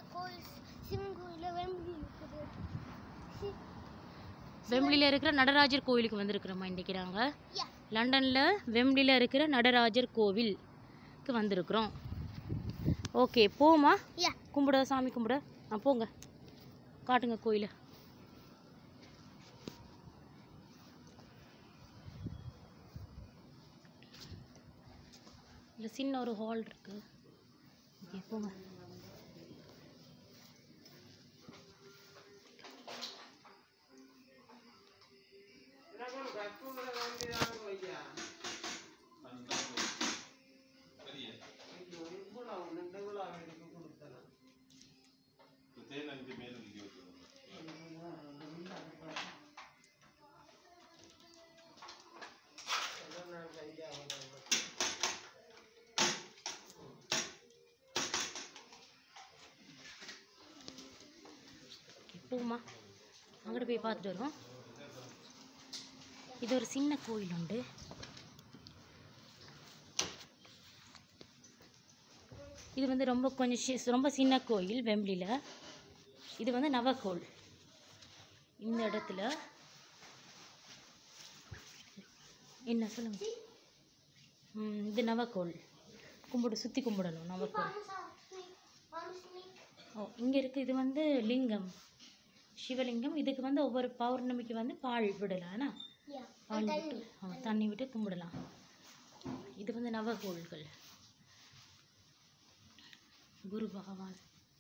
கோயில் சிவன் கோயிலில் வெம்பி இருக்குது சி- வெம்ப்ளியில் இருக்கிற நடராஜர் கோவிலுக்கு வந்திருக்கிறோமா இன்றைக்கி நாங்கள் யா லண்டனில் வெம்ப்ளியில் இருக்கிற நடராஜர் கோவிலுக்கு வந்திருக்கிறோம் ஓகே போமா யா கும்பிட சாமி கும்பிட ஆ போங்க காட்டுங்க கோயிலை இல்லை சின்ன ஒரு ஹால் இருக்கு ஓகே போங்க ஓகே, போமா அங்கிட்டு போய் பார்த்துட்டு வரோம் இது ஒரு சின்ன கோயில் உண்டு இது வந்து ரொம்ப கொஞ்சம் சி- ரொம்ப சின்ன கோயில் வெம்பிலியில் இது வந்து நவக்கோள் இந்த இடத்துல என்ன சொல்லுங்க ம், இது நவக்கோள் கும்பிடு சுற்றி கும்பிடணும் நவக்கோள் ஓ இங்கே இருக்குது இது வந்து லிங்கம் சிவலிங்கம் இதுக்கு வந்து ஒவ்வொரு பௌர்ணமிக்கு வந்து பால் விடலாம்னா யா பால் விட்டு ஆ, தண்ணி விட்டு கும்பிடலாம் இது வந்து நவகோள்கள் குரு பகவான்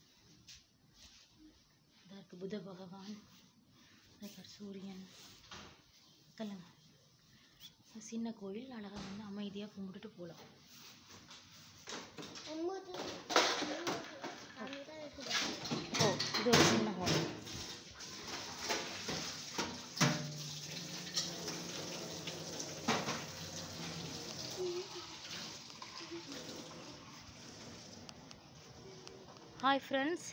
இதா இருக்கு புத பகவான் அதுக்கப்புறம் சூரியன் சொல்லுங்க இது சின்ன கோயில் அழகாக வந்து அமைதியாக கும்பிட்டுட்டு போகலாம் ஒன்பது அங்கே இருக்குது ஓ இது ஒரு சின்ன ஹால் ஹாய் ஃப்ரெண்ட்ஸ்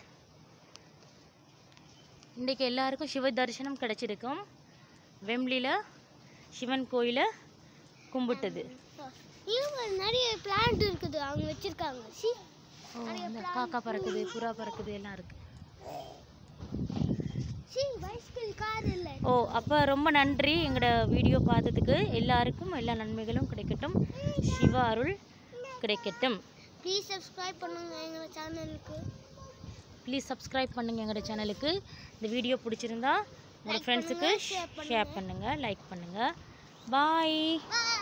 இன்றைக்கி எல்லாருக்கும் சிவ தரிசனம் கிடச்சிருக்கும் வெம்லியில் சிவன் கோயிலை கும்பிட்டது இவங்க நிறைய பிளான்ட் இருக்குது அவங்க வச்சிருக்காங்க சி ஓ இந்த காக்கா பறக்குது புறா பறக்குது எல்லாம் இருக்குது சி பைஸ்கிள் கார் இல்லை ஓ அப்போ ரொம்ப நன்றி எங்களோட வீடியோ பார்த்ததுக்கு எல்லாருக்கும் எல்லா நன்மைகளும் கிடைக்கட்டும் சிவ அருள் கிடைக்கட்டும் ப்ளீஸ் சப்ஸ்கிரைப் பண்ணுங்க எங்கள் சேனலுக்கு ப்ளீஸ் சப்ஸ்கிரைப் பண்ணுங்கள் எங்களோட சேனலுக்கு இந்த வீடியோ பிடிச்சிருந்தா உங்களோட Like ஃப்ரெண்ட்ஸுக்கு பண்ணுங்க, share ஷேர் பண்ணுங்கள் லைக் பண்ணுங்கள் பாய் பாய்